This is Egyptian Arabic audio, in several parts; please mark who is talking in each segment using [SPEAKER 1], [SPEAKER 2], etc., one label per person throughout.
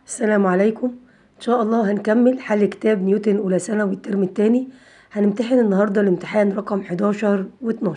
[SPEAKER 1] السلام عليكم ان شاء الله هنكمل حل كتاب نيوتن اولى ثانوي الترم الثاني هنمتحن النهارده الامتحان رقم 11 و12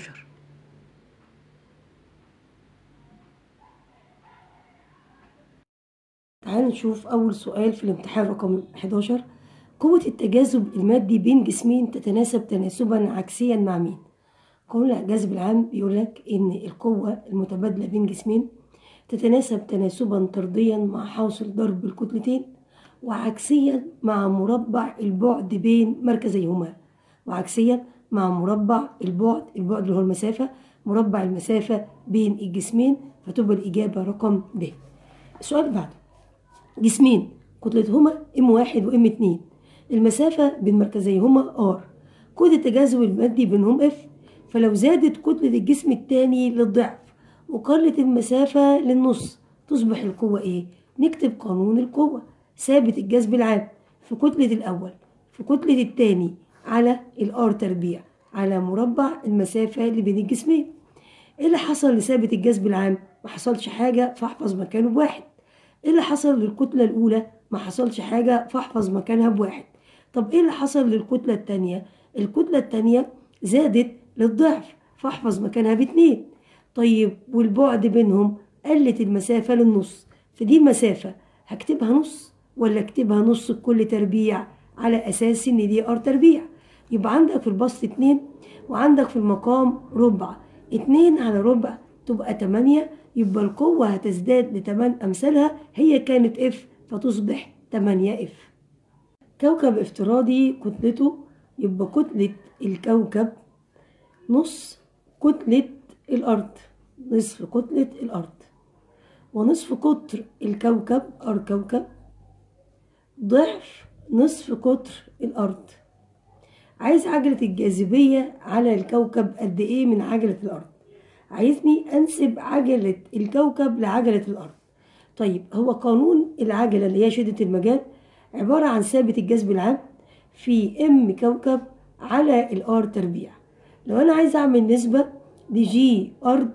[SPEAKER 1] تعالوا نشوف اول سؤال في الامتحان رقم 11 قوة التجاذب المادي بين جسمين تتناسب تناسبا عكسيا مع مين قانون الجذب العام بيقول لك ان القوة المتبادلة بين جسمين تتناسب تناسبا طرديا مع حاصل ضرب الكتلتين وعكسيا مع مربع البعد بين مركزيهما وعكسيا مع مربع البعد البعد اللي هو المسافة مربع المسافة بين الجسمين فتبقى الإجابة رقم ب السؤال اللي بعده جسمين كتلتهما ام واحد وام اتنين المسافة بين مركزيهما ار قوة التجاذب المادي بينهم اف فلو زادت كتلة الجسم التاني للضعف وقلت المسافة للنص تصبح القوة ايه؟ نكتب قانون القوة ثابت الجذب العام في كتلة الأول في كتلة التاني على الار تربيع على مربع المسافة اللي بين الجسمين ايه اللي حصل لثابت الجذب العام؟ ما حصلش حاجة فاحفظ مكانه بواحد ايه اللي حصل للكتلة الأولى؟ ما حصلش حاجة فاحفظ مكانها بواحد طب ايه اللي حصل للكتلة التانية؟ الكتلة التانية زادت للضعف فاحفظ مكانها باتنين طيب والبعد بينهم قلت المسافة للنص فدي المسافة هكتبها نص ولا اكتبها نص بكل تربيع على أساس إن دي ار تربيع يبقى عندك في البسط اتنين وعندك في المقام ربع اتنين على ربع تبقى تمانية يبقى القوة هتزداد لتمن أمثالها هي كانت اف فتصبح تمانية اف كوكب افتراضي كتلته يبقى كتلة الكوكب نص كتلة الأرض نصف كتلة الأرض ونصف قطر الكوكب أر كوكب ضعف نصف قطر الأرض عايز عجلة الجاذبية على الكوكب قد إيه من عجلة الأرض عايزني أنسب عجلة الكوكب لعجلة الأرض طيب هو قانون العجلة اللي هي شدة المجال عبارة عن ثابت الجذب العام في ام كوكب على الار تربيع لو انا عايز اعمل نسبة لجي ارض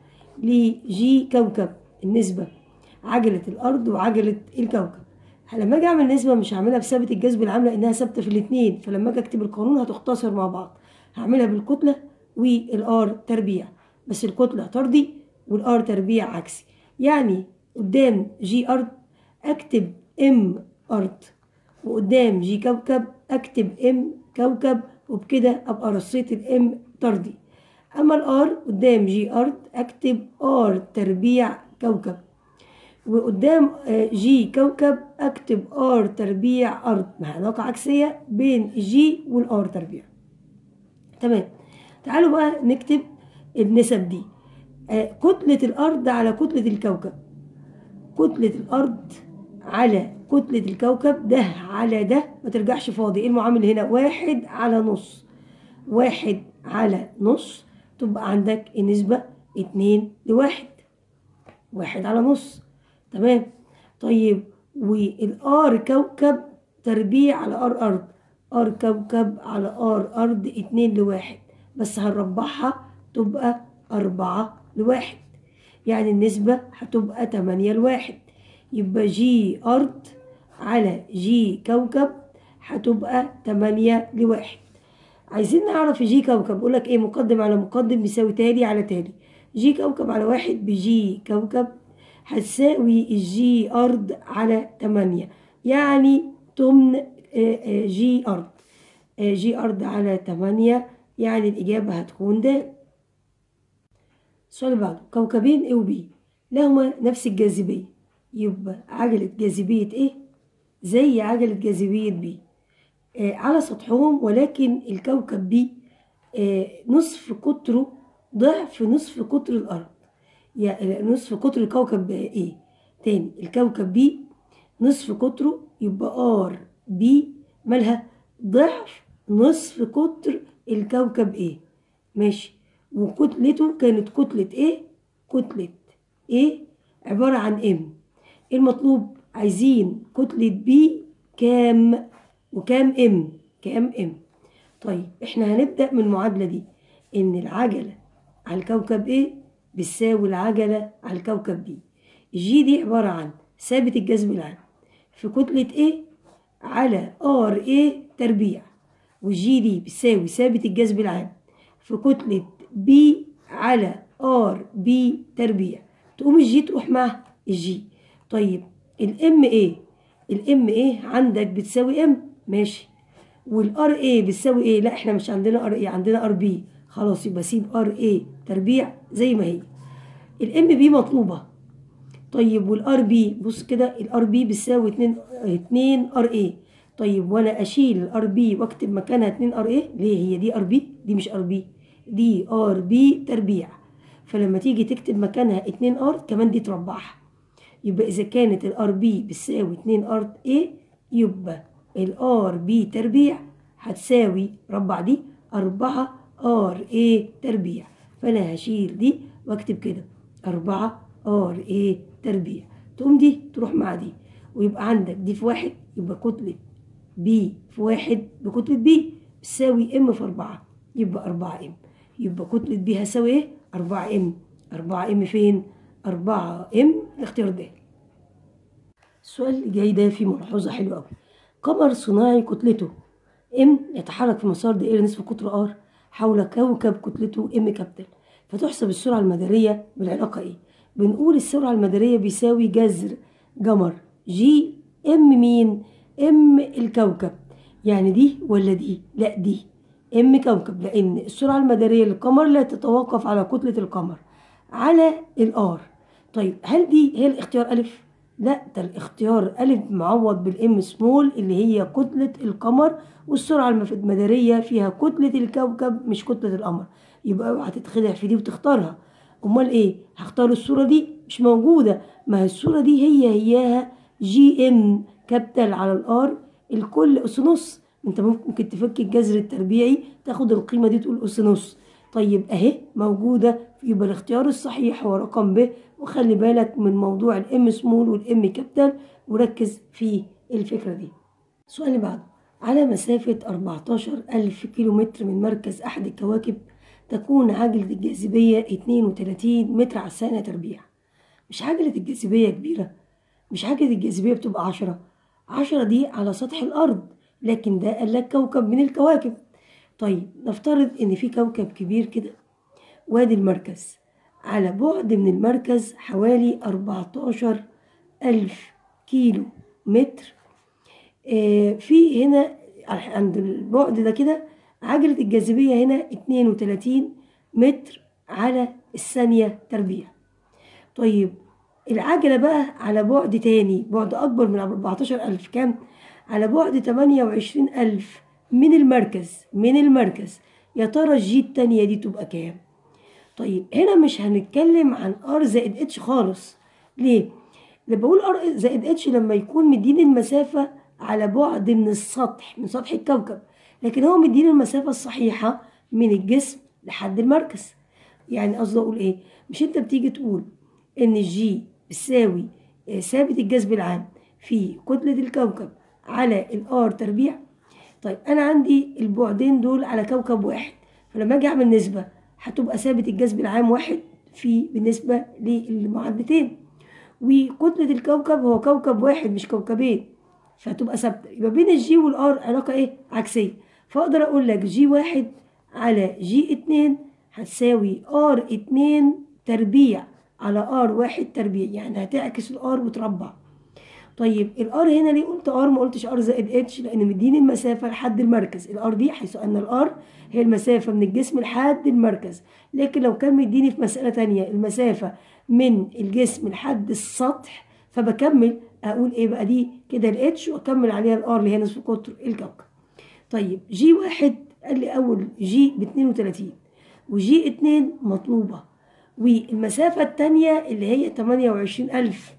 [SPEAKER 1] لجي كوكب النسبة عجلة الارض وعجلة الكوكب لما اجي اعمل نسبة مش هعملها بثابت الجذب العام لانها ثابتة في الاتنين فلما اجي اكتب القانون هتختصر مع بعض هعملها بالكتلة والار تربيع بس الكتلة طردي والار تربيع عكسي يعني قدام جي ارض اكتب ام ارض وقدام جي كوكب اكتب ام كوكب وبكده ابقى رصيت الام طردي اما الار قدام جي ارض اكتب ار تربيع كوكب وقدام جي كوكب اكتب ار تربيع ارض مع علاقة عكسية بين جي والار تربيع تمام تعالوا بقى نكتب النسب دي كتلة الارض على كتلة الكوكب كتلة الارض على كتلة الكوكب ده على ده ما ترجعش فاضي ايه المعامل هنا واحد على نص واحد على نص تبقى عندك النسبة اتنين لواحد واحد على نص تمام طيب والار كوكب تربيع على ار ارض ار كوكب على ار ارض اتنين لواحد بس هنربعها تبقى اربعة لواحد يعني النسبة هتبقى تمانية لواحد يبقى جي أرض على جي كوكب هتبقى تمانية لواحد عايزين نعرف جي كوكب بقولك ايه مقدم على مقدم بيساوي تالي على تالي جي كوكب على واحد بجي كوكب هتساوي الجي أرض على تمانية يعني تمن جي أرض جي أرض على تمانية يعني الإجابة هتكون د السؤال اللي بعده كوكبين A و B لهما نفس الجاذبية يبقى عجلة جاذبية ايه زي عجلة جاذبية بي آه على سطحهم ولكن الكوكب بي آه نصف قطره ضعف نصف قطر الأرض يعني نصف قطر الكوكب ايه تاني الكوكب بي نصف قطره يبقى ار بي مالها ضعف نصف قطر الكوكب ايه ماشي وكتلته كانت كتلة ايه كتلة ايه عبارة عن ام المطلوب عايزين كتلة بي كام وكام ام كام ام طيب احنا هنبدأ من المعادلة دي ان العجلة على الكوكب ايه بتساوي العجلة على الكوكب بي الجي دي عبارة عن ثابت الجذب العام في كتلة A على ار A تربيع والجي دي بتساوي ثابت الجذب العام في كتلة B على ار B تربيع تقوم الجي تروح مع الجي طيب الام ايه الام ايه عندك بتساوي ام ماشي والار ايه بتساوي ايه لا احنا مش عندنا ار ايه عندنا ار بي خلاص يبقى سيب ار ايه تربيع زي ما هي الام بي مطلوبه طيب والار بي بص كده الار بي بتساوي 2 2 ار ايه طيب وانا اشيل الار بي واكتب مكانها 2 ار ايه ليه هي دي ار بي دي مش ار بي دي ار بي تربيع فلما تيجي تكتب مكانها 2 ار كمان دي تربعها يبقى اذا كانت الار بي بتساوي 2 ار ايه يبقى الار بي تربيع هتساوي ربع دي 4 ار ايه تربيع فانا هشيل دي واكتب كده 4 ار ايه تربيع تقوم دي تروح مع دي ويبقى عندك دي في واحد يبقى كتلة بي في واحد بكتلة بي بتساوي ام في أربعة يبقى أربعة ام يبقى كتلة بي هتساوي ايه؟ أربعة ام أربعة ام فين؟ أربعة ام الاختيار ده السؤال اللي جاي ده فيه ملحوظة حلوة أوي قمر صناعي كتلته ام يتحرك في مسار دائري نصف قطر ار حول كوكب كتلته ام كابيتال فتحسب السرعة المدارية بالعلاقة ايه؟ بنقول السرعة المدارية بيساوي جذر جمر جي ام مين؟ ام الكوكب يعني دي ولا دي؟ لا دي ام كوكب لان السرعة المدارية للقمر لا تتوقف على كتلة القمر على الار طيب هل دي هي الاختيار الف؟ لا ده الاختيار ألف معوض بالإم سمول اللي هي كتلة القمر والسرعة المدارية فيها كتلة الكوكب مش كتلة القمر يبقى اوعى تتخدع في دي وتختارها أمال إيه؟ هختار الصورة دي مش موجودة ما هي الصورة دي هي هياها جي إم كابيتال على الآر الكل أس نص أنت ممكن تفك الجذر التربيعي تاخد القيمة دي تقول أس نص طيب أهي موجودة يبقى الاختيار الصحيح هو رقم ب وخلي بالك من موضوع الام سمول والام كابيتال وركز في الفكرة دي السؤال اللي بعده على مسافة 14 ألف كيلومتر من مركز أحد الكواكب تكون عجلة الجاذبية 32 متر على الثانية تربيع مش عجلة الجاذبية كبيرة مش عجلة الجاذبية بتبقى 10 10 دي على سطح الأرض لكن ده قال لك كوكب من الكواكب طيب نفترض إن في كوكب كبير كده وادي المركز على بعد من المركز حوالي 14 ألف كيلو متر آه في هنا عند البعد ده كده عجلة الجاذبية هنا 32 متر على الثانية تربيع طيب العجلة بقى على بعد تاني بعد أكبر من 14 ألف كام؟ على بعد 28 ألف من المركز من المركز يا ترى الجي التانية دي تبقى كام؟ طيب هنا مش هنتكلم عن ار زائد اتش خالص ليه لما بقول ار زائد اتش لما يكون مديني المسافة على بعد من السطح من سطح الكوكب لكن هو مديني المسافة الصحيحة من الجسم لحد المركز يعني قصدي اقول ايه مش انت بتيجي تقول ان الجي بتساوي ثابت الجذب العام في كتلة الكوكب على الار تربيع طيب انا عندي البعدين دول على كوكب واحد فلما اجي اعمل نسبة هتبقى ثابت الجذب العام واحد في بالنسبة للمعدتين وكتلة الكوكب هو كوكب واحد مش كوكبين فهتبقى ثابتة يبقى بين الجي والار علاقة ايه عكسية فاقدر اقول لك جي واحد على جي اتنين هتساوي ار اتنين تربيع على ار واحد تربيع يعني هتعكس الار وتربع طيب الار هنا ليه قلت ار ما قلتش ار زائد اتش لان مديني المسافه لحد المركز الار دي حيث ان الار هي المسافه من الجسم لحد المركز لكن لو كان مديني في مساله تانية المسافه من الجسم لحد السطح فبكمل اقول ايه بقى دي كده الاتش واكمل عليها الار اللي هي نصف قطر الكوكب طيب جي واحد قال لي اول جي ب 32 وجي اتنين مطلوبه والمسافه التانية اللي هي 28000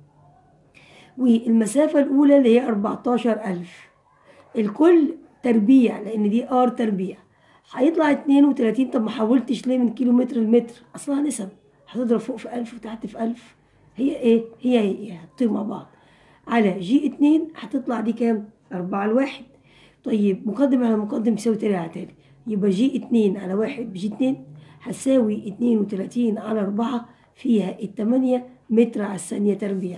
[SPEAKER 1] والمسافة الأولى اللي هي 14000 الكل تربيع لأن دي ار تربيع هيطلع 32 طب ما حولتش ليه من كيلو متر لمتر أصلها نسب هتضرب فوق في 1000 وتحت في 1000 هي إيه؟ هي هي هتطير مع بعض على جي 2 هتطلع دي كام؟ 4 لواحد طيب مقدم على مقدم بيساوي تاني على تاني يبقى جي 2 على واحد بجي 2 هتساوي 32 على 4 فيها التمانية متر على الثانية تربيع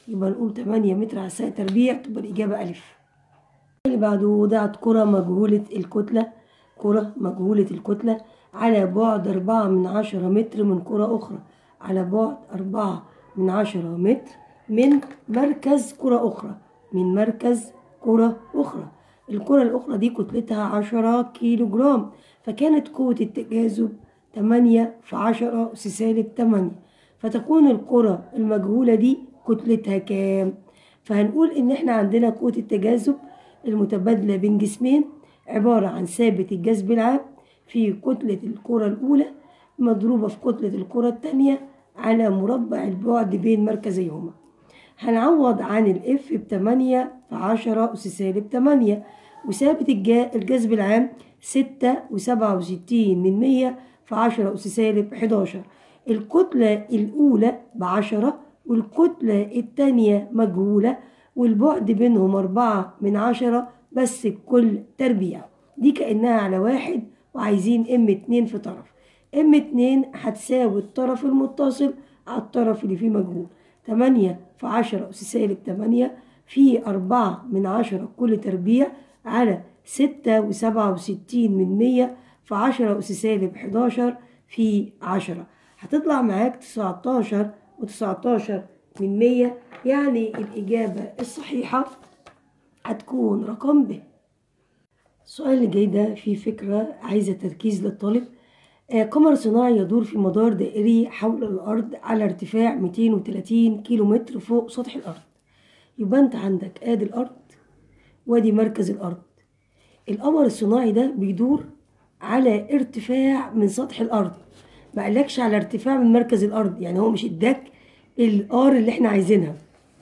[SPEAKER 1] يبقى نقول تمانية متر على الثانية تربيع تبقى الإجابة ألف اللي بعده وضعت كرة مجهولة الكتلة كرة مجهولة الكتلة على بعد أربعة من عشرة متر من كرة أخرى على بعد أربعة من عشرة متر من مركز كرة أخرى من مركز كرة أخرى الكرة الأخرى دي كتلتها عشرة كيلو جرام فكانت قوة التجاذب تمانية في عشرة أس سالب تمانية فتكون الكرة المجهولة دي كتلتها كام؟ فهنقول إن إحنا عندنا قوة التجاذب المتبادلة بين جسمين عبارة عن ثابت الجذب العام في كتلة الكرة الأولى مضروبة في كتلة الكرة التانية على مربع البعد بين مركزيهما هنعوض عن الاف بتمانية في عشرة أس سالب تمانية وثابت الجذب العام ستة وسبعة وستين من مية في عشرة أس سالب حداشر الكتلة الأولى بعشرة والكتلة التانية مجهولة والبعد بينهم أربعة من عشرة بس بكل تربيع دي كأنها على واحد وعايزين ام اتنين في طرف ام اتنين هتساوي الطرف المتصل على الطرف اللي فيه مجهول تمانية في عشرة أس سالب تمانية في أربعة من عشرة كل تربيع على ستة وسبعة وستين من مية في عشرة أس سالب حداشر في عشرة هتطلع معاك تسعتاشر وتسعتاشر من مية يعني الإجابة الصحيحة هتكون رقم ب السؤال اللي جاي ده فيه فكرة عايزة تركيز للطالب آه، قمر صناعي يدور في مدار دائري حول الأرض على ارتفاع 230 كيلو متر فوق سطح الأرض يبقى أنت عندك آدي الأرض وادي مركز الأرض القمر الصناعي ده بيدور على ارتفاع من سطح الأرض ما قالكش على ارتفاع من مركز الأرض يعني هو مش اداك الار اللي احنا عايزينها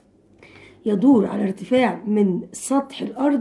[SPEAKER 1] يدور على ارتفاع من سطح الأرض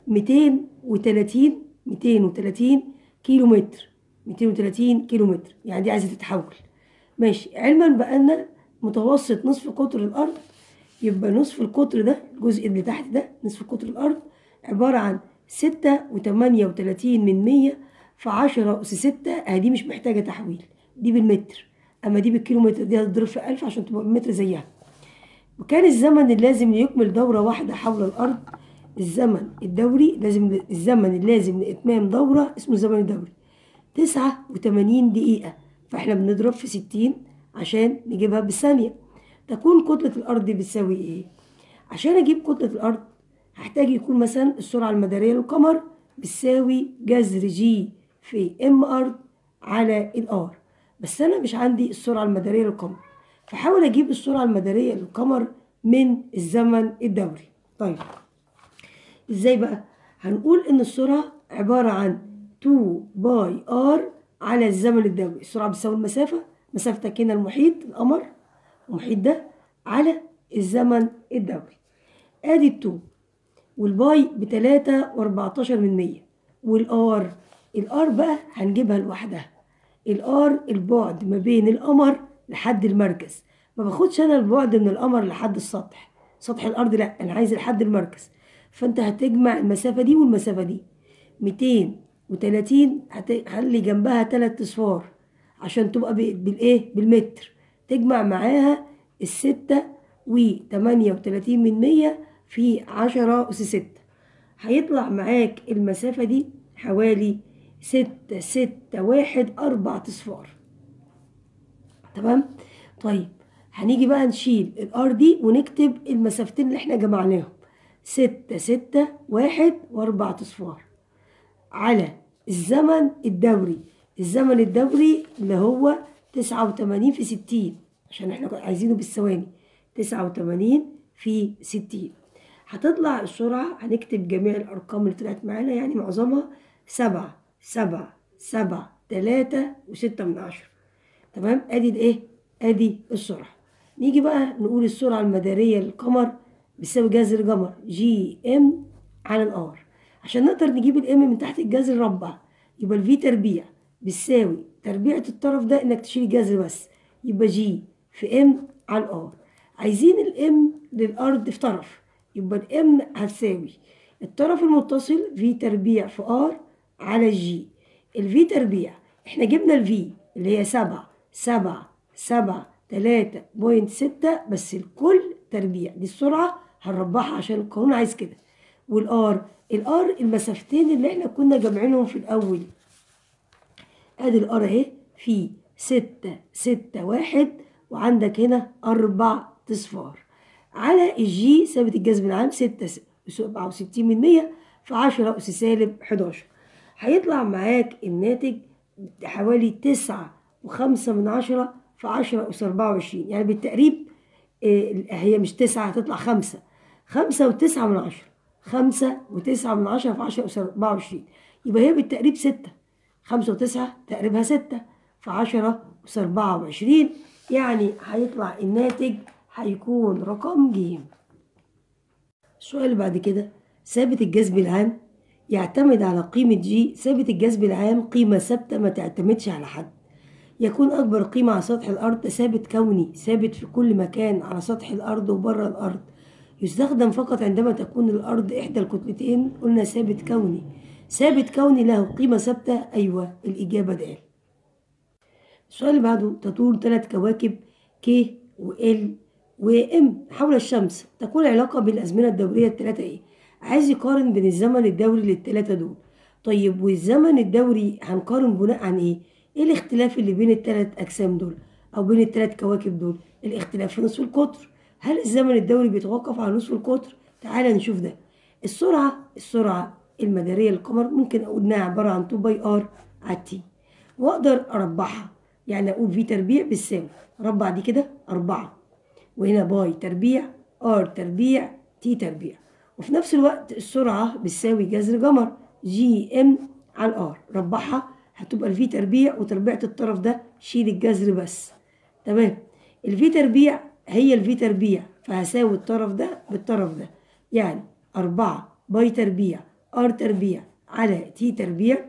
[SPEAKER 1] 230 230 كيلو متر 230 كيلو متر يعني دي عايزة تتحول ماشي علما بأن متوسط نصف قطر الأرض يبقى نصف القطر ده الجزء اللي تحت ده نصف قطر الأرض عبارة عن ستة وتمانية وتلاتين من مية في عشرة أس ستة أهي دي مش محتاجة تحويل دي بالمتر أما دي بالكيلومتر دي هتضرب في ألف عشان تبقى بالمتر زيها وكان الزمن اللازم ليكمل دورة واحدة حول الأرض الزمن الدوري لازم الزمن اللازم لإتمام دورة اسمه الزمن الدوري تسعة وتمانين دقيقة فاحنا بنضرب في ستين عشان نجيبها بالثانية تكون كتلة الأرض بتساوي إيه؟ عشان أجيب كتلة الأرض هحتاج يكون مثلا السرعة المدارية للقمر بتساوي جذر جي في ام ارض على الار بس أنا مش عندي السرعة المدارية للقمر فحاول أجيب السرعة المدارية للقمر من الزمن الدوري طيب ازاي بقى هنقول ان السرعة عبارة عن 2 باي ار على الزمن الدوري السرعة بتساوي المسافة مسافتك هنا المحيط القمر المحيط ده على الزمن الدوري ادي التو والباي بتلاتة واربعتاشر من مية والار الار بقى هنجيبها لوحدها الار البعد ما بين القمر لحد المركز ما باخدش انا البعد من القمر لحد السطح سطح الارض لا انا عايز لحد المركز فانت هتجمع المسافة دي والمسافة دي ميتين وتلاتين هتخلي جنبها تلات اصفار عشان تبقى بالايه بالمتر تجمع معاها الستة وتمانية وتلاتين من مية في عشرة أس ستة هيطلع معاك المسافة دي حوالي ستة ستة واحد أربع أصفار تمام طيب هنيجي بقى نشيل الار دي ونكتب المسافتين اللي احنا جمعناهم ستة ستة واحد وأربع أصفار على الزمن الدوري الزمن الدوري اللي هو تسعة وتمانين في ستين عشان احنا عايزينه بالثواني تسعة وتمانين في ستين هتطلع السرعة هنكتب جميع الأرقام اللي طلعت معانا يعني معظمها سبعة سبعة سبعة تلاتة وستة من عشرة تمام ادي الايه ادي السرعة نيجي بقى نقول السرعة المدارية للقمر بتساوي جذر قمر جي ام على الار عشان نقدر نجيب الام من تحت الجذر ربع يبقى الفي تربيع بتساوي تربيعة الطرف ده انك تشيل الجذر بس يبقى جي في ام على الار عايزين الام للارض في طرف يبقى الام هتساوي الطرف المتصل في تربيع في ار على الجي الفي تربيع احنا جبنا الفي اللي هي سبعة سبعة سبعة تلاتة بوينت ستة بس الكل تربيع دي السرعة هنربحها عشان القانون عايز كده والار الار المسافتين اللي احنا كنا جامعينهم في الأول ادي الار اهي في ستة ستة واحد وعندك هنا أربع تصفار على الجي ثابت الجذب العام ستة سبعة وستين من مية في عشرة أس سالب حداشر هيطلع معاك الناتج حوالي تسعة وخمسة من عشرة في عشرة أس أربعة وعشرين يعني بالتقريب آه، هي مش تسعة هتطلع خمسة خمسة وتسعة من عشرة خمسة وتسعة من عشرة في عشرة أس أربعة وعشرين يبقى هي بالتقريب ستة خمسة وتسعة تقريبها ستة في عشرة أس أربعة وعشرين يعني هيطلع الناتج هيكون رقم ج السؤال اللي بعد كده ثابت الجذب العام يعتمد على قيمة جي ثابت الجذب العام قيمة ثابتة ما تعتمدش على حد يكون أكبر قيمة على سطح الأرض ثابت كوني ثابت في كل مكان على سطح الأرض وبره الأرض يستخدم فقط عندما تكون الأرض إحدى الكتلتين قلنا ثابت كوني ثابت كوني له قيمة ثابتة أيوة الإجابة د السؤال اللي بعده تدور ثلاث كواكب ك وال وام حول الشمس تكون العلاقة بين الأزمنة الدورية الثلاثة إيه؟ عايز يقارن بين الزمن الدوري للثلاثة دول طيب والزمن الدوري هنقارن بناء عن إيه؟ إيه الاختلاف اللي بين الثلاث أجسام دول أو بين الثلاث كواكب دول؟ الاختلاف في نصف القطر هل الزمن الدوري بيتوقف على نصف القطر؟ تعالى نشوف ده السرعة السرعة المدارية للقمر ممكن أقول إنها عبارة عن 2 باي آر على تي وأقدر أربعها يعني أقول في تربيع بالساوي ربع دي كده أربعة وهنا باي تربيع ار تربيع تي تربيع وفي نفس الوقت السرعة بتساوي جذر جمر جي ام على الار ربعها هتبقى الفي تربيع وتربيعة الطرف ده شيل الجذر بس تمام الفي تربيع هي الفي تربيع فهساوي الطرف ده بالطرف ده يعني أربعة باي تربيع ار تربيع على تي تربيع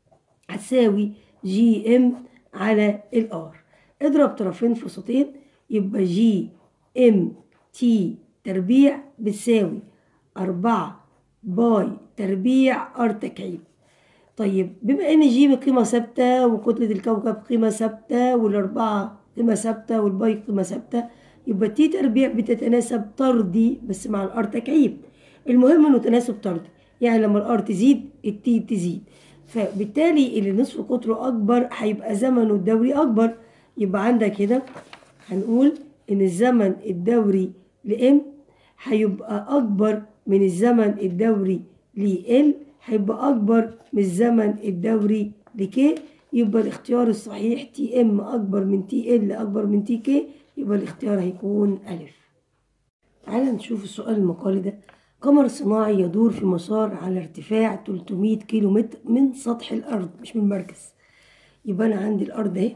[SPEAKER 1] هتساوي جي ام على الار اضرب طرفين في وسطين يبقى جي ام تي تربيع بتساوي أربعة باي تربيع ار تكعيب طيب بما ان جي قيمة ثابتة وكتلة الكوكب قيمة ثابتة والأربعة قيمة ثابتة والباي قيمة ثابتة يبقى تي تربيع بتتناسب طردي بس مع الار تكعيب المهم انه تناسب طردي يعني لما الار تزيد التي تزيد فبالتالي اللي نصف قطره اكبر هيبقى زمنه الدوري اكبر يبقى عندك هنا هنقول ان الزمن الدوري لام هيبقى اكبر من الزمن الدوري ل هيبقى اكبر من الزمن الدوري لك يبقى الاختيار الصحيح تي ام اكبر من تي ال اكبر من تي كي يبقى الاختيار هيكون الف تعالى نشوف السؤال المقالي ده قمر صناعي يدور في مسار على ارتفاع 300 كيلو متر من سطح الارض مش من المركز يبقى انا عندي الارض اهي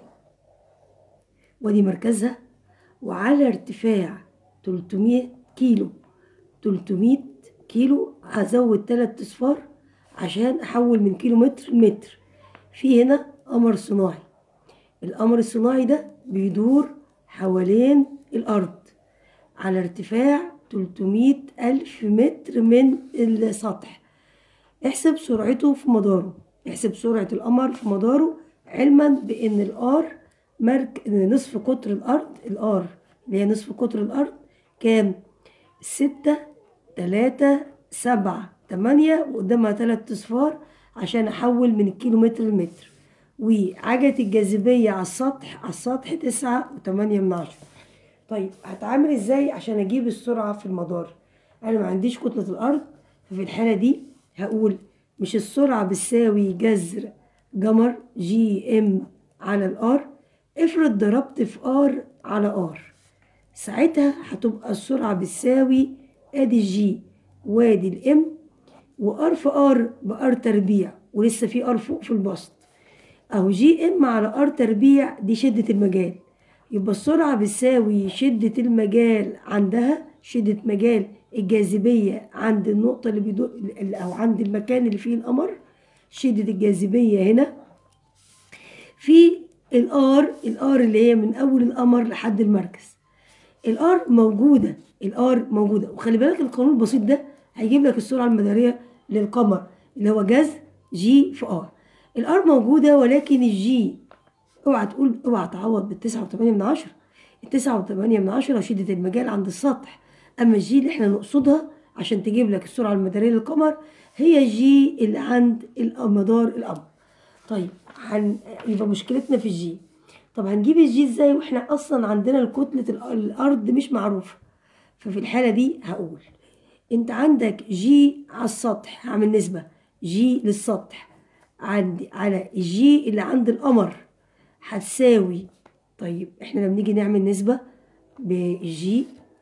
[SPEAKER 1] ودي مركزها وعلى ارتفاع 300 كيلو 300 كيلو هزود تلات اصفار عشان احول من كيلو متر لمتر في هنا قمر صناعي القمر الصناعي ده بيدور حوالين الارض على ارتفاع 300 ألف متر من السطح احسب سرعته في مداره احسب سرعة القمر في مداره علما بأن الآر مرك... نصف قطر الأرض الآر اللي هي نصف قطر الأرض كام؟ ستة تلاتة سبعة تمانية وقدامها تلات أصفار عشان أحول من الكيلومتر للمتر وعجلة الجاذبية على السطح على السطح تسعة وتمانية من عشرة طيب هتعامل ازاي عشان اجيب السرعة في المدار انا ما عنديش كتلة الارض ففي الحالة دي هقول مش السرعة بتساوي جذر جمر جي ام على الار افرض ضربت في ار على ار ساعتها هتبقى السرعة بتساوي ادي الجي وادي الام وار في ار بار تربيع ولسه في ار فوق في البسط اهو جي ام على ار تربيع دي شدة المجال يبقى السرعة بتساوي شدة المجال عندها شدة مجال الجاذبية عند النقطة اللي بيدور أو عند المكان اللي فيه القمر شدة الجاذبية هنا في الار الار اللي هي من أول القمر لحد المركز الار موجودة الار موجودة وخلي بالك القانون البسيط ده هيجيب لك السرعة المدارية للقمر اللي هو جذر جي في ار الار موجودة ولكن الجي اوعى تقول اوعى تعوض بالتسعة وتمانية من عشرة التسعة وتمانية من عشرة شدة المجال عند السطح اما الجي اللي احنا نقصدها عشان تجيب لك السرعه المداريه للقمر هي الجي اللي عند مدار القمر طيب هن... يبقى مشكلتنا في الجي طب هنجيب الجي ازاي واحنا اصلا عندنا كتله الارض مش معروفه ففي الحاله دي هقول انت عندك جي على السطح هعمل نسبه جي للسطح عندي على الجي اللي عند القمر هتساوي طيب احنا لما نيجي نعمل نسبه بالجي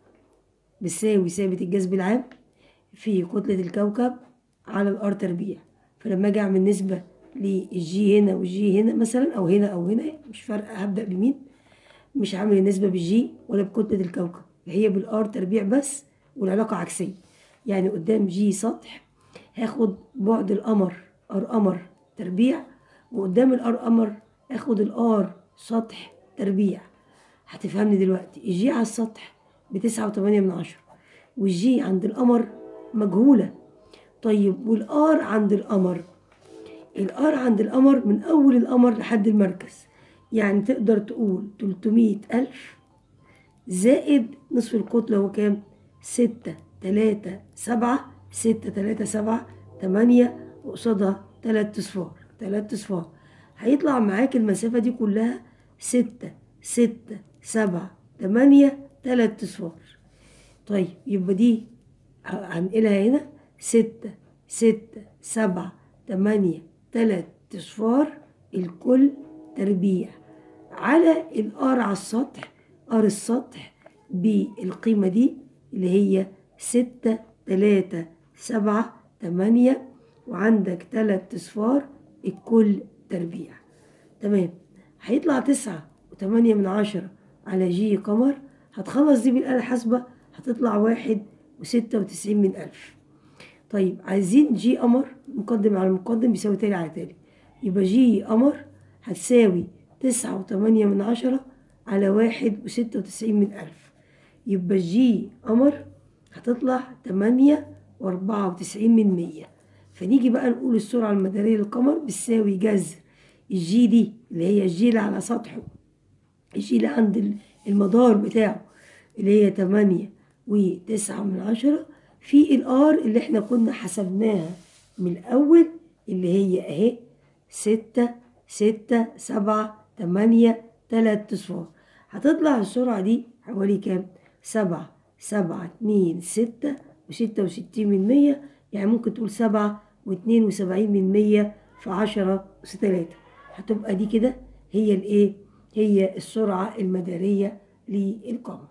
[SPEAKER 1] بتساوي ثابت الجذب العام في كتلة الكوكب على الار تربيع فلما اجي اعمل نسبة للجي هنا والجي هنا مثلا او هنا او هنا مش فارقة هبدأ بمين مش هعمل النسبة بالجي ولا بكتلة الكوكب هي بالار تربيع بس والعلاقة عكسية يعني قدام جي سطح هاخد بعد القمر ار قمر تربيع وقدام الار قمر اخد الار سطح تربيع هتفهمني دلوقتي الجي على السطح بتسعة وتمانية من عشرة والجي عند القمر مجهولة طيب والآر عند القمر الآر عند القمر من أول القمر لحد المركز يعني تقدر تقول تلتمية ألف زائد نصف الكتلة هو كام؟ ستة تلاتة سبعة ستة تلاتة سبعة تمانية وقصادها تلات أصفار تلات أصفار هيطلع معاك المسافة دي كلها ستة ستة سبعة تمانية تلات أصفار طيب يبقى دي هنقلها هنا ستة ستة سبعة تمانية تلات أصفار الكل تربيع على الار على السطح ار السطح بالقيمة دي اللي هي ستة تلاتة سبعة تمانية وعندك تلات أصفار الكل تربيع تمام هيطلع تسعة وتمانية من عشرة على جي قمر هتخلص دي بالآلة الحاسبة هتطلع واحد وستة وتسعين من ألف طيب عايزين جي قمر مقدم على مقدم بيساوي تالي على تالي يبقى جي قمر هتساوي تسعة وتمانية من عشرة على واحد وستة وتسعين من ألف يبقى جي قمر هتطلع تمانية وأربعة وتسعين من مية فنيجي بقى نقول السرعة المدارية للقمر بتساوي جذر الجي دي اللي هي الجي اللي على سطحه الجي اللي عند المدار بتاعه اللي هي تمانية وتسعة من عشرة في الار اللي احنا كنا حسبناها من الأول اللي هي اهي ستة ستة سبعة تمانية تلات أصفار هتطلع السرعة دي حوالي كام؟ سبعة سبعة اتنين ستة وستة وستين من مية يعني ممكن تقول سبعة واتنين وسبعين من مية في عشرة أس تلاتة هتبقى دي كده هي الايه؟ هي السرعة المدارية للقمر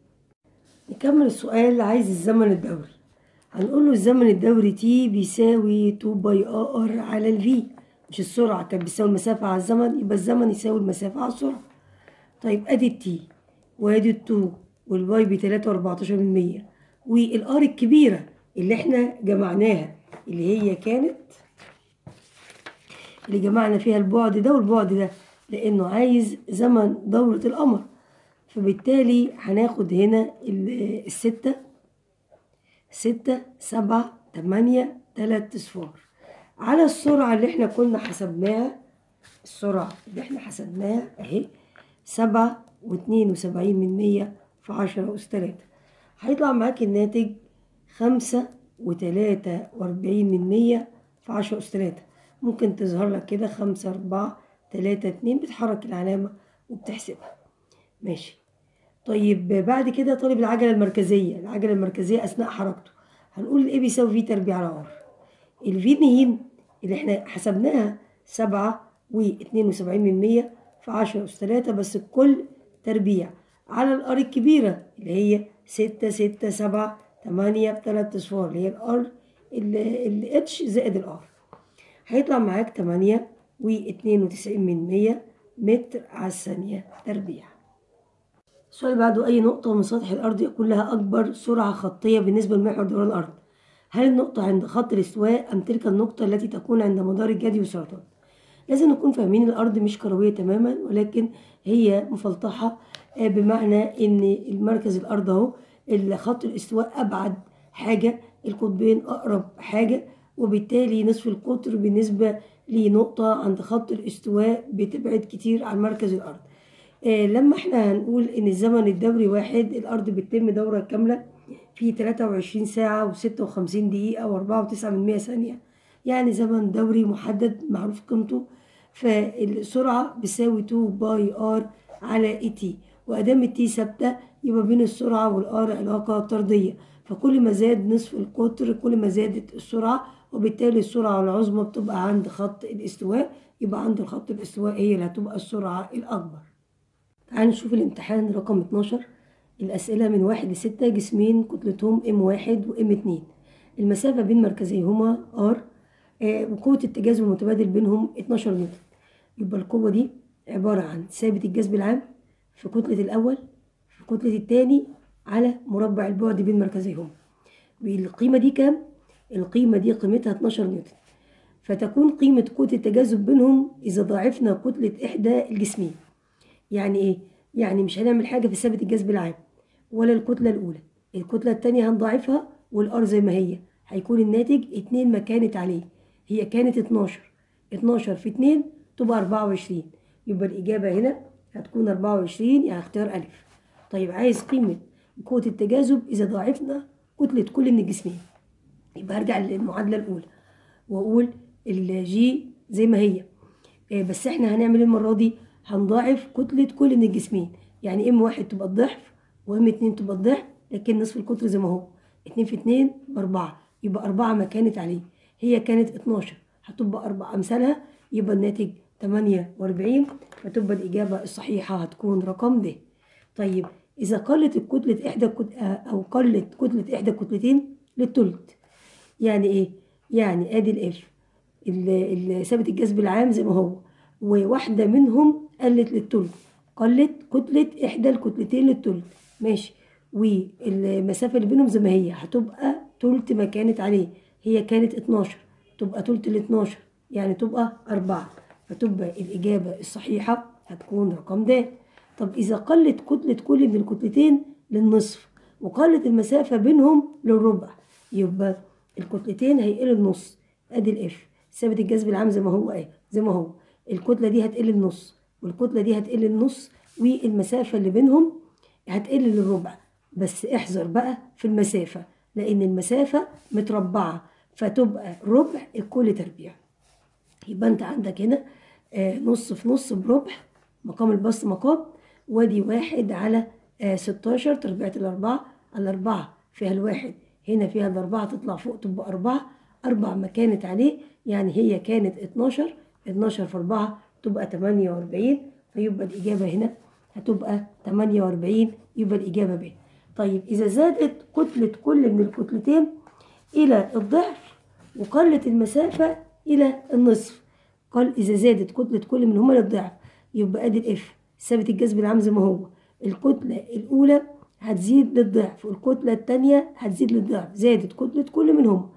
[SPEAKER 1] نكمل السؤال عايز الزمن الدوري هنقول له الزمن الدوري تي بيساوي 2 باي ار على الفي مش السرعة كانت بتساوي المسافة على الزمن يبقى الزمن يساوي المسافة على السرعة طيب ادي التي وادي التو والواي بتلاتة واربعتاشر من مية والار الكبيرة اللي احنا جمعناها اللي هي كانت اللي جمعنا فيها البعد ده والبعد ده لانه عايز زمن دورة القمر فبالتالي هناخد هنا الستة ستة سبعة تمانية تلات اصفار على السرعة اللي احنا كنا حسبناها السرعة اللي احنا حسبناها اهي سبعة واتنين وسبعين من مية في عشرة أس تلاتة هيطلع معاك الناتج خمسة وتلاتة وأربعين من مية في عشرة أس تلاتة ممكن تظهر لك كده خمسة أربعة تلاتة اتنين بتحرك العلامة وبتحسبها ماشي طيب بعد كده طالب العجلة المركزية العجلة المركزية أثناء حركته هنقول ال A بيساوي في تربيع على R الفي مين اللي احنا حسبناها سبعة واتنين وسبعين من مية في عشرة أس تلاتة بس الكل تربيع على الار الكبيرة اللي هي ستة ستة سبعة تمانية بتلات أصفار اللي هي الار الاتش زائد الار هيطلع معاك تمانية واتنين وتسعين من مية متر على الثانية تربيع السؤال اللي بعده أي نقطة من سطح الأرض يكون لها أكبر سرعة خطية بالنسبة لمحور دوران الأرض هل النقطة عند خط الاستواء أم تلك النقطة التي تكون عند مدار الجدي والسرطان لازم نكون فاهمين الأرض مش كروية تماما ولكن هي مفلطحة بمعنى إن المركز الأرض أهو خط الاستواء أبعد حاجة القطبين أقرب حاجة وبالتالي نصف القطر بالنسبة لنقطة عند خط الاستواء بتبعد كتير عن مركز الأرض آه لما احنا هنقول إن الزمن الدوري واحد الأرض بتتم دورة كاملة في 23 ساعة و56 دقيقة و4.9 من 100 ثانية يعني زمن دوري محدد معروف قيمته فالسرعة بتساوي 2 باي ار على اي تي وأدام التي ثابتة يبقى بين السرعة والار علاقة طردية فكل ما زاد نصف القطر كل ما زادت السرعة وبالتالي السرعة العظمى بتبقى عند خط الاستواء يبقى عند خط الاستواء هي اللي هتبقى السرعة الأكبر تعالوا نشوف الامتحان رقم 12 الأسئلة من واحد لستة جسمين كتلتهم ام واحد وام اتنين المسافة بين مركزيهما ار آه وقوة التجاذب المتبادل بينهم 12 نيوتن يبقى القوة دي عبارة عن ثابت الجذب العام في كتلة الأول في كتلة التاني على مربع البعد بين مركزيهما والقيمة دي كام؟ القيمة دي قيمتها 12 نيوتن فتكون قيمة قوة التجاذب بينهم إذا ضاعفنا كتلة إحدى الجسمين يعني إيه؟ يعني مش هنعمل حاجة في ثابت الجذب العام ولا الكتلة الأولى الكتلة التانية هنضاعفها والآر زي ما هي هيكون الناتج اتنين ما كانت عليه هي كانت 12 12 في 2 تبقى 24 يبقى الإجابة هنا هتكون 24 يعني اختيار ألف طيب عايز قيمة قوة التجاذب إذا ضاعفنا كتلة كل من الجسمين يبقى هرجع للمعادلة الأولى وأقول الجي زي ما هي بس احنا هنعمل المرة دي هنضاعف كتلة كل من الجسمين يعني ام واحد تبقى الضعف وام اتنين تبقى الضعف لكن نصف القطر زي ما هو اتنين في اتنين بأربعة يبقى أربعة ما كانت عليه هي كانت اتناشر هتبقى أربعة أمثالها يبقى الناتج تمانية وأربعين فتبقى الإجابة الصحيحة هتكون رقم د طيب إذا قلت الكتلة إحدى كت... أو قلت كتلة إحدى الكتلتين للتلت يعني إيه؟ يعني آدي الإف ثابت الجذب العام زي ما هو وواحدة منهم قلت للتلت قلت كتلة إحدى الكتلتين للتلت ماشي والمسافة اللي بينهم زي ما هي هتبقى تلت ما كانت عليه هي كانت 12 تبقى تلت ال 12 يعني تبقى أربعة فتبقى الإجابة الصحيحة هتكون رقم د طب إذا قلت كتلة كل من الكتلتين للنصف وقلت المسافة بينهم للربع يبقى الكتلتين هيقل النص ادي الاف ثابت الجذب العام زي ما هو ايه زي ما هو الكتلة دي هتقل النص والكتلة دي هتقل النص والمسافة اللي بينهم هتقل للربع بس احذر بقى في المسافة لأن المسافة متربعة فتبقى ربع الكل تربيع يبقى انت عندك هنا آه نص في نص بربع مقام البسط مقام وادي واحد على آه ستاشر تربيعة الأربعة الأربعة فيها الواحد هنا فيها الأربعة تطلع فوق تبقى أربعة أربع ما كانت عليه يعني هي كانت اتناشر اتناشر في أربعة تبقى تمانية وأربعين فيبقى الإجابة هنا هتبقى تمانية وأربعين يبقى الإجابة ب طيب إذا زادت كتلة كل من الكتلتين إلى الضعف وقلت المسافة إلى النصف قال إذا زادت كتلة كل منهما للضعف يبقى أدي الإف ثابت الجذب العام زي ما هو الكتلة الأولى هتزيد للضعف والكتلة التانية هتزيد للضعف زادت كتلة كل منهم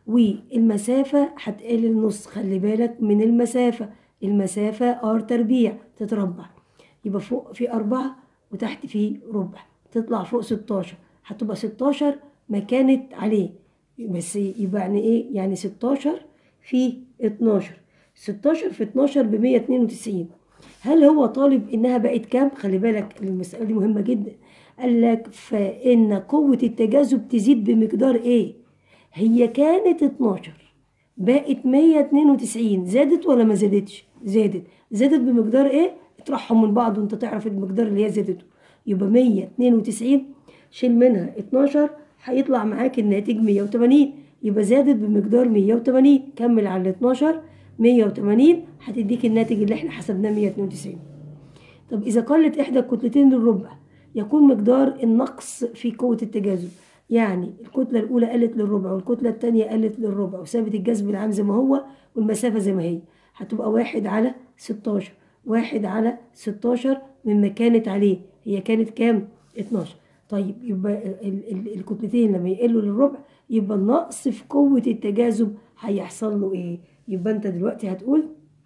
[SPEAKER 1] والمسافة هتقل النص خلي بالك من المسافة المسافة ار تربيع تتربع يبقى فوق في أربعة وتحت في ربع تطلع فوق ستاشر هتبقى ستاشر ما كانت عليه بس يبقى يعني ايه يعني ستاشر في اتناشر ستاشر في اتناشر بمية اتنين وتسعين هل هو طالب انها بقت كام خلي بالك المسألة دي مهمة جدا قال لك فإن قوة التجاذب تزيد بمقدار إيه؟ هي كانت 12 بقت 192 زادت ولا ما زادتش؟ زادت زادت بمقدار إيه؟ اطرحهم من بعض وأنت تعرف المقدار اللي هي زادته يبقى 192 شيل منها 12 هيطلع معاك الناتج 180 يبقى زادت بمقدار 180 كمل على ال 12 180 هتديك الناتج اللي احنا حسبناه 192 طب إذا قلت إحدى الكتلتين للربع يكون مقدار النقص في قوة التجاذب يعني الكتلة الأولى قلت للربع والكتلة التانية قلت للربع وثابت الجذب العام زي ما هو والمسافة زي ما هي هتبقى واحد على ستاشر واحد على ستاشر مما كانت عليه هي كانت كام؟ اتناشر طيب يبقى ال ال الكتلتين لما يقلوا للربع يبقى النقص في قوة التجاذب هيحصل له ايه؟ يبقى انت دلوقتي هتقول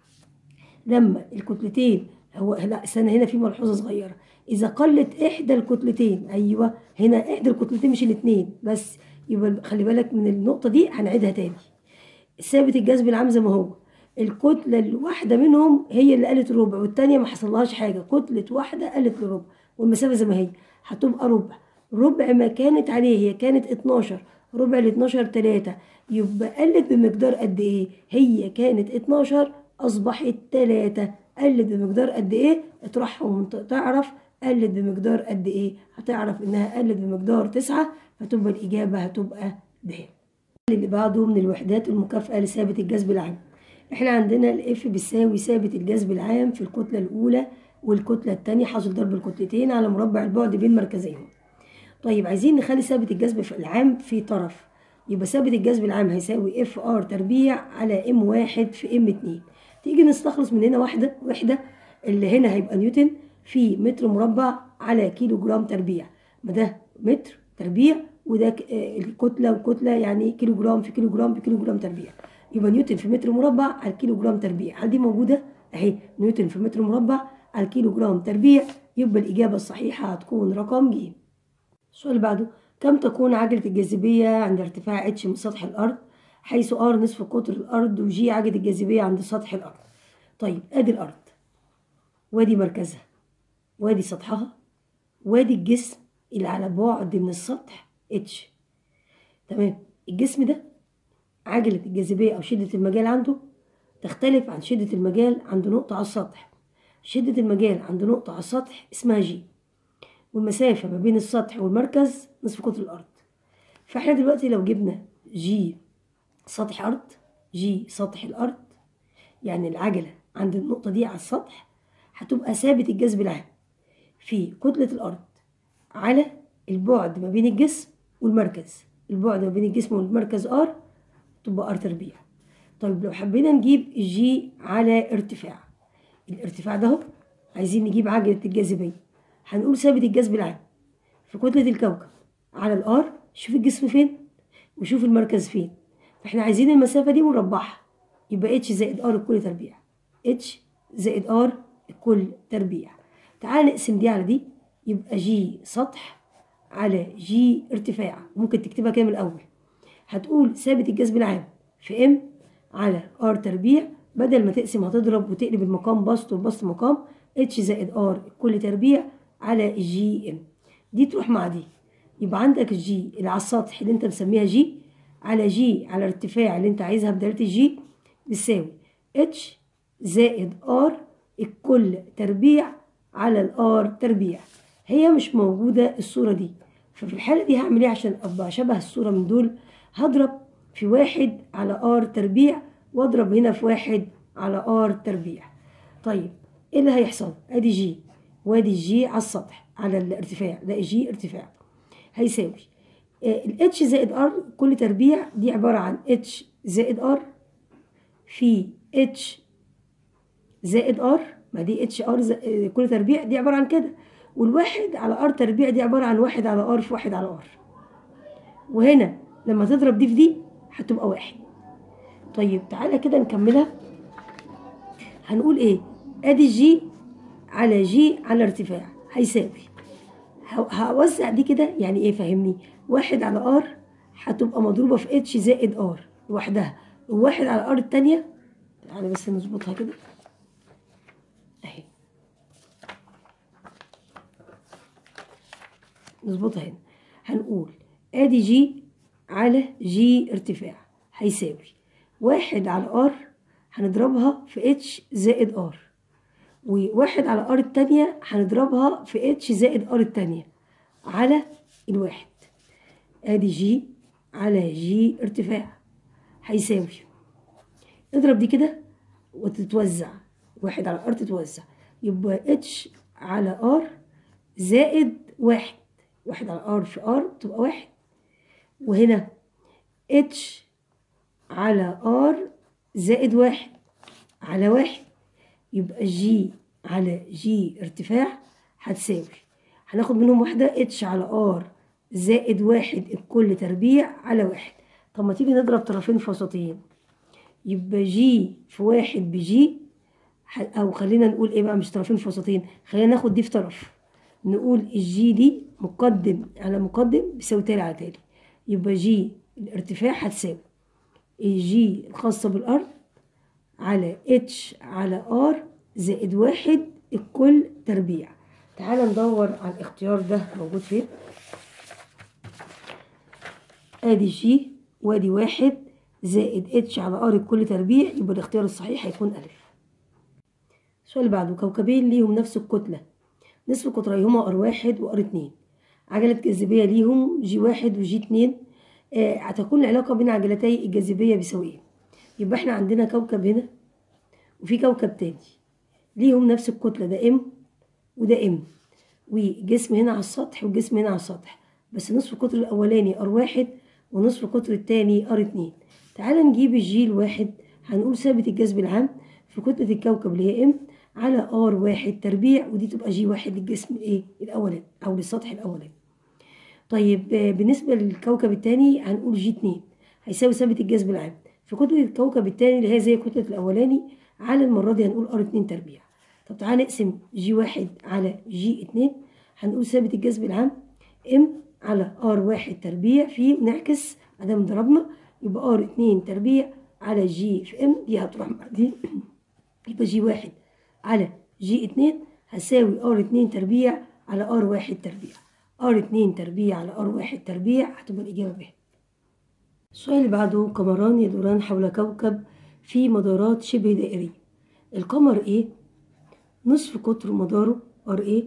[SPEAKER 1] لما الكتلتين هو لا استنى هنا في ملحوظة صغيرة إذا قلت إحدى الكتلتين أيوة هنا إحدى الكتلتين مش الاتنين بس يبقى خلي بالك من النقطة دي هنعيدها تاني ثابت الجذب العام زي ما هو الكتلة الواحدة منهم هي اللي قالت ربع والتانية ما حصلهاش حاجة كتلة واحدة قالت لربع والمسافة زي ما هي هتبقى ربع ربع ما كانت عليه هي كانت 12 ربع ال 12 3 يبقى قلت بمقدار قد ايه هي كانت 12 اصبحت 3 قلت بمقدار قد ايه اطرحهم تعرف قلت بمقدار قد ايه هتعرف انها قلت بمقدار 9 فتبقى الاجابه هتبقى د اللي بعده من الوحدات المكافئه لثابت الجذب العام احنا عندنا الاف بيساوي ثابت الجذب العام في الكتله الاولى والكتله الثانيه حاصل ضرب الكتلتين على مربع البعد بين مركزيهم طيب عايزين نخلي ثابت الجذب في العام في طرف يبقى ثابت الجذب العام هيساوي اف ار تربيع على ام واحد في ام اتنين تيجي نستخلص من هنا واحدة وحدة اللي هنا هيبقى نيوتن في متر مربع على كيلو جرام تربيع ما ده متر تربيع وده ك- آه، الكتلة وكتلة يعني كيلو جرام في كيلو جرام في كيلو جرام تربيع يبقى نيوتن في متر مربع على كيلو جرام تربيع هل دي موجودة؟ اهي نيوتن في متر مربع على كيلو جرام تربيع يبقى الإجابة الصحيحة هتكون رقم ج السؤال اللي بعده كم تكون عجلة الجاذبية عند ارتفاع اتش من سطح الأرض حيث ار نصف قطر الأرض وجي عجلة الجاذبية عند سطح الأرض طيب ادي الأرض وادي مركزها وادي سطحها وادي الجسم اللي على بعد من السطح اتش تمام الجسم ده عجلة الجاذبية أو شدة المجال عنده تختلف عن شدة المجال عند نقطة على السطح شدة المجال عند نقطة على السطح اسمها جي والمسافة ما بين السطح والمركز نصف قطر الأرض فاحنا دلوقتي لو جبنا جي سطح أرض جي سطح الأرض يعني العجلة عند النقطة دي على السطح هتبقى ثابت الجذب العام في كتلة الأرض على البعد ما بين الجسم والمركز البعد ما بين الجسم والمركز ار تبقى ار تربيع طيب لو حبينا نجيب جي على ارتفاع الارتفاع ده اهو عايزين نجيب عجلة الجاذبية هنقول ثابت الجذب العام في كتلة الكوكب على الار شوف الجسم فين وشوف المركز فين فاحنا عايزين المسافة دي مربعها يبقى اتش زائد ار الكل تربيع اتش زائد ار الكل تربيع تعال نقسم دي على دي يبقى جي سطح على جي ارتفاع ممكن تكتبها كده من الأول هتقول ثابت الجذب العام في ام على ار تربيع بدل ما تقسم هتضرب وتقلب المقام بسط والبسط مقام اتش زائد ار كل تربيع على جي ام دي تروح مع دي يبقى عندك الجي اللي على السطح اللي انت مسميها جي على جي على الارتفاع اللي انت عايزها بدالة الجي بتساوي اتش زائد ار الكل تربيع على الار تربيع هي مش موجودة الصورة دي ففي الحالة دي هعمل ايه عشان ابقى شبه الصورة من دول هضرب في واحد على ار تربيع واضرب هنا في واحد على ار تربيع طيب ايه اللي هيحصل ادي جي وادي الجي على السطح على الارتفاع ده جي ارتفاع هيساوي الاتش زائد ار كل تربيع دي عبارة عن اتش زائد ار في اتش زائد ار ما دي اتش ار كل تربيع دي عبارة عن كده والواحد على ار تربيع دي عبارة عن واحد على ار في واحد على ار وهنا لما تضرب دي في دي هتبقى واحد طيب تعالى كده نكملها هنقول ايه ادي جي على جي على ارتفاع هيساوي ه- هوزع دي كده يعني ايه فهمني واحد على ار هتبقى مضروبة في اتش زائد ار لوحدها وواحد على ار التانية تعالى بس نظبطها كده اهي نظبطها هنا هنقول ادي جي على جي ارتفاع هيساوي واحد على ار هنضربها في اتش زائد ار وواحد على ار التانية هنضربها في اتش زائد ار التانية على الواحد ادي جي على جي ارتفاع هيساوي اضرب دي كده وتتوزع واحد على ار تتوزع يبقى اتش على ار زائد واحد واحد على ار في ار تبقى واحد وهنا اتش على ار زائد واحد على واحد يبقى جي على جي ارتفاع هتساوي هناخد منهم واحدة اتش على ار زائد واحد الكل تربيع على واحد طب ما تيجي نضرب طرفين في وسطين يبقى جي في واحد بجي ح- او خلينا نقول ايه بقى مش طرفين في وسطين خلينا ناخد دي في طرف نقول الجي دي مقدم على مقدم بيساوي تالي على تالي يبقى جي الارتفاع هتساوي الجي الخاصة بالأرض على اتش على ار زائد واحد الكل تربيع تعال ندور على الاختيار ده موجود فين ادي جي وادي واحد زائد اتش على ار الكل تربيع يبقى الاختيار الصحيح هيكون الف السؤال اللي بعده كوكبين ليهم نفس الكتلة نصف قطريهما ار واحد وار اتنين عجلة جاذبية ليهم جي واحد وجي اتنين آه هتكون العلاقة بين عجلتي الجاذبية بيساوي يبقى احنا عندنا كوكب هنا وفي كوكب تاني ليهم نفس الكتلة ده ام وده ام وجسم هنا على السطح وجسم هنا على السطح بس نصف قطر الأولاني ار واحد ونصف قطر التاني ار اتنين تعالى نجيب الجي الواحد هنقول ثابت الجذب العام في كتلة الكوكب اللي هي ام على ار واحد تربيع ودي تبقى جي واحد للجسم الايه الاولاني او للسطح الاولاني طيب بالنسبة للكوكب التاني هنقول جي اتنين هيساوي ثابت الجذب العام في كتلة الكوكب التاني اللي هي زي كتلة الأولاني على المرة دي هنقول ار اتنين تربيع طب تعالى نقسم جي واحد على جي اتنين هنقول ثابت الجذب العام ام على ار واحد تربيع في ونعكس ادام ضربنا يبقى ار اتنين تربيع على جي في ام دي هتروح مع دي يبقى جي واحد على جي اتنين هتساوي ار اتنين تربيع على ار واحد تربيع ار اتنين تربيع على ار واحد تربيع هتبقى الإجابة ب السؤال اللي بعده قمران يدوران حول كوكب في مدارات شبه دائرية القمر A نصف قطر مداره ار A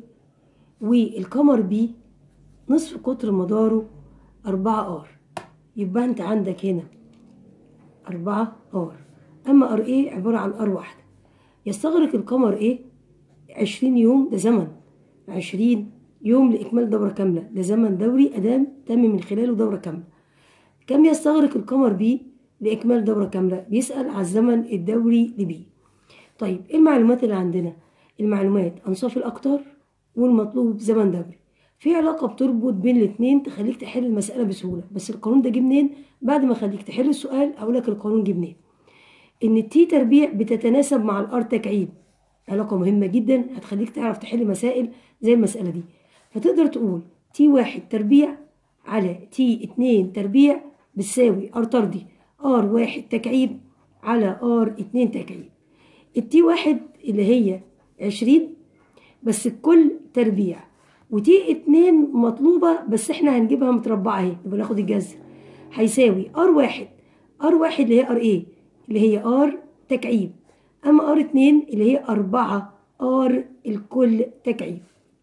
[SPEAKER 1] والقمر B نصف قطر مداره أربعة ار يبقى انت عندك هنا أربعة ار أما ار A عبارة عن ار واحدة يستغرق القمر A عشرين يوم ده زمن عشرين يوم لإكمال دورة كاملة ده زمن دوري أدام تم من خلاله دورة كاملة كم يستغرق القمر بي لإكمال دورة كاملة بيسأل على الزمن الدوري لبي طيب إيه المعلومات اللي عندنا المعلومات أنصاف الأقطار والمطلوب زمن دوري في علاقة بتربط بين الاتنين تخليك تحل المسألة بسهولة بس القانون ده جه منين بعد ما أخليك تحل السؤال أقول لك القانون جه منين إن التي تربيع بتتناسب مع الأر تكعيب علاقة مهمة جدا هتخليك تعرف تحل مسائل زي المسألة دي فتقدر تقول تي واحد تربيع على تي اتنين تربيع بتساوي ار طردي ار واحد تكعيب على ار اتنين تكعيب التي واحد اللي هي عشرين بس الكل تربيع وتي اتنين مطلوبة بس احنا هنجيبها متربعة اهي يبقى ناخد الجذر هيساوي ار واحد ار واحد اللي هي ار ايه اللي هي ار تكعيب اما ار اتنين اللي هي اربعة ار الكل تكعيب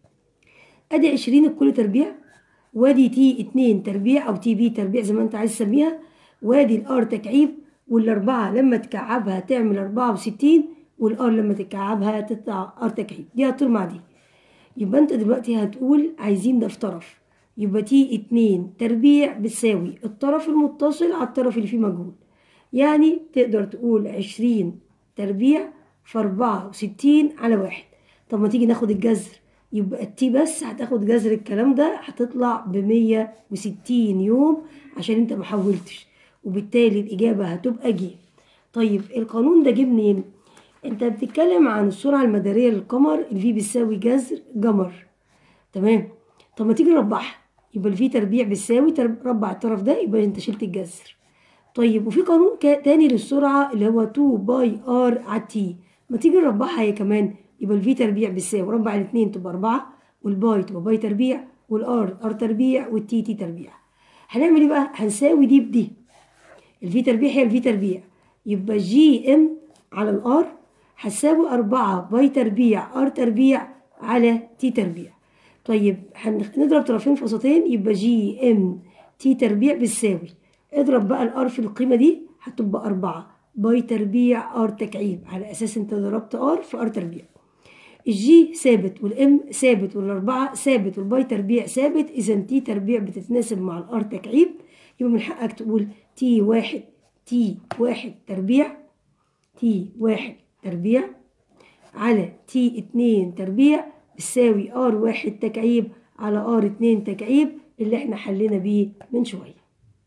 [SPEAKER 1] ادي عشرين الكل تربيع وادي تي اتنين تربيع او تي بي تربيع زي ما انت عايز تسميها وادي الار تكعيب والاربعة لما تكعبها تعمل اربعة وستين والار لما تكعبها تطلع ار تكعيب دي هتطير مع دي يبقى انت دلوقتي هتقول عايزين ده في طرف يبقى تي اتنين تربيع بتساوي الطرف المتصل على الطرف اللي فيه مجهول يعني تقدر تقول عشرين تربيع في أربعة وستين على واحد طب ما تيجي ناخد الجذر يبقى التي بس هتاخد جذر الكلام ده هتطلع بمية وستين يوم عشان انت محولتش وبالتالي الإجابة هتبقى ج طيب القانون ده جه منين؟ انت بتتكلم عن السرعة المدارية للقمر الفي بتساوي جذر جمر تمام طب ما تيجي نربعها يبقى الفي تربيع بتساوي ربع الطرف ده يبقى انت شلت الجذر طيب وفي قانون تاني للسرعة اللي هو 2 باي ار على تي ما تيجي نربعها هي كمان يبقى الفي تربيع بتساوي ربع الاثنين تبقى أربعة والباي تبقى باي تربيع والار ار تربيع والتي تي تربيع هنعمل ايه بقى هنساوي دي بدي الفي تربيع هي الفي تربيع يبقى جي ام على الار هتساوي أربعة باي تربيع ار تربيع على تي تربيع طيب هنضرب طرفين في وسطين يبقى جي ام تي تربيع بتساوي اضرب بقى الار في القيمة دي هتبقى أربعة باي تربيع ار تكعيب على أساس انت ضربت ار في ار تربيع الجي ثابت والام ثابت والأربعة ثابت والباي تربيع ثابت إذا تي تربيع بتتناسب مع الار تكعيب يبقى من حقك تقول تي واحد تي واحد تربيع تي واحد تربيع على تي اتنين تربيع بتساوي ار واحد تكعيب على ار اتنين تكعيب اللي احنا حلينا بيه من شوية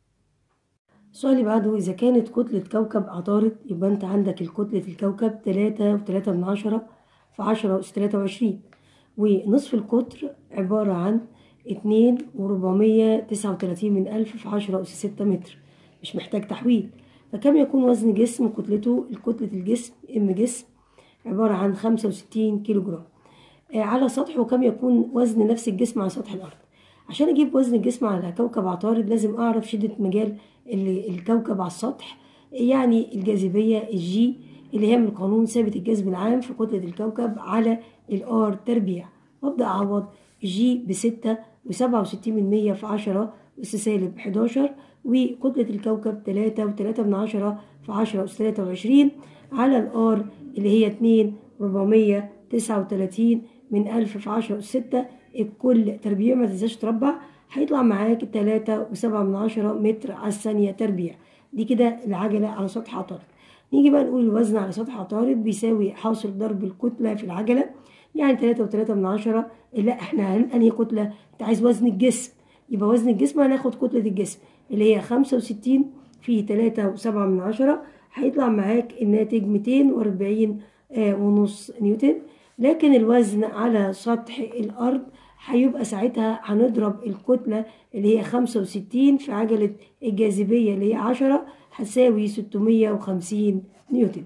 [SPEAKER 1] السؤال اللي بعده إذا كانت كتلة كوكب عطارد يبقى أنت عندك الكتلة الكوكب تلاتة وتلاتة من عشرة في عشرة أس تلاتة وعشرين ونصف القطر عبارة عن اتنين وربعمية تسعة وتلاتين من ألف في عشرة أس ستة متر مش محتاج تحويل فكم يكون وزن جسم كتلته الكتلة الجسم ام جسم عبارة عن خمسة وستين كيلو جرام آه على سطحه كم يكون وزن نفس الجسم على سطح الأرض عشان اجيب وزن الجسم على كوكب عطارد لازم اعرف شدة مجال ال- الكوكب على السطح يعني الجاذبية الجي اللي هي من قانون ثابت الجذب العام في كتلة الكوكب على الار تربيع وابدأ اعوض جي بستة وسبعة وستين من مية في عشرة أس سالب حداشر وكتلة الكوكب تلاتة وتلاتة من عشرة في عشرة أس تلاتة وعشرين على الار اللي هي اتنين ربعمية تسعة وتلاتين من ألف في عشرة أس ستة الكل تربيع ما تنساش تربع هيطلع معاك تلاتة وسبعة من عشرة متر على الثانية تربيع دي كده العجلة على سطح عطارد نيجي بقى نقول الوزن على سطح عطارد بيساوي حاصل ضرب الكتلة في العجلة يعني تلاتة وتلاتة من عشرة لا احنا هن- انهي كتلة انت عايز وزن الجسم يبقى وزن الجسم هناخد كتلة الجسم اللي هي خمسة وستين في تلاتة وسبعة من عشرة هيطلع معاك الناتج ميتين وأربعين ونص نيوتن لكن الوزن على سطح الأرض هيبقى ساعتها هنضرب الكتلة اللي هي خمسة وستين في عجلة الجاذبية اللي هي عشرة هتساوي ستمية وخمسين نيوتن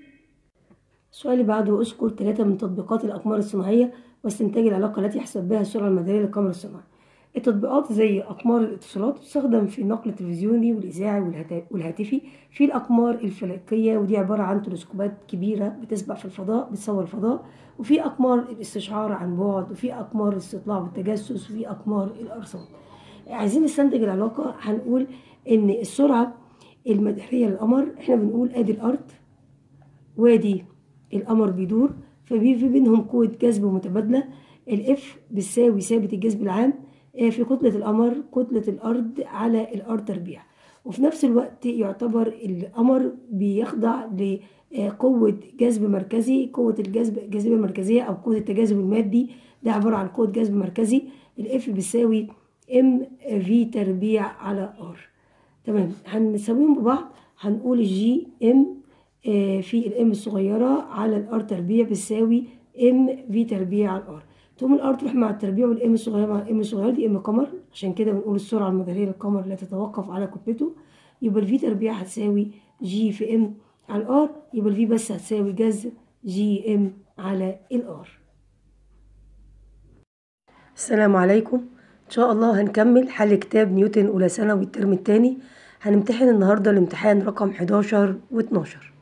[SPEAKER 1] السؤال اللي بعده اذكر ثلاثة من تطبيقات الأقمار الصناعية واستنتاج العلاقة التي يحسب بها السرعة المدارية للقمر الصناعي. التطبيقات زي أقمار الاتصالات تستخدم في النقل التلفزيوني والإذاعي والهتا- والهاتفي في الأقمار الفلكية ودي عبارة عن تلسكوبات كبيرة بتسبح في الفضاء بتصور الفضاء وفي أقمار الاستشعار عن بعد وفي أقمار الاستطلاع بالتجسس وفي أقمار الأرصاد. عايزين نستنتج العلاقة هنقول إن السرعة المدارية للقمر احنا بنقول ادي الأرض وادي القمر بيدور ففي في بينهم قوة جذب متبادلة الاف بتساوي ثابت الجذب العام آه، في كتلة القمر كتلة الأرض على الأرض تربيع وفي نفس الوقت يعتبر القمر بيخضع لقوة جذب مركزي قوة الجذب الجاذبية المركزية أو قوة التجاذب المادي ده عبارة عن قوة جذب مركزي الاف بتساوي ام في تربيع على ار تمام هنساويهم ببعض هنقول الجي ام آه، في الام الصغيرة على الار تربيع بتساوي ام في تربيع على الار تقوم الار تروح مع التربيع والام الصغيرة مع الام الصغيرة دي ام قمر عشان كده بنقول السرعة المدارية للقمر لا تتوقف على كتلته يبقى الفي تربيع هتساوي جي في ام على الار يبقى الفي بس هتساوي جذر جي ام على الار السلام عليكم ان شاء الله هنكمل حل كتاب نيوتن اولى ثانوي الترم الثاني هنمتحن النهارده الامتحان رقم 11 و12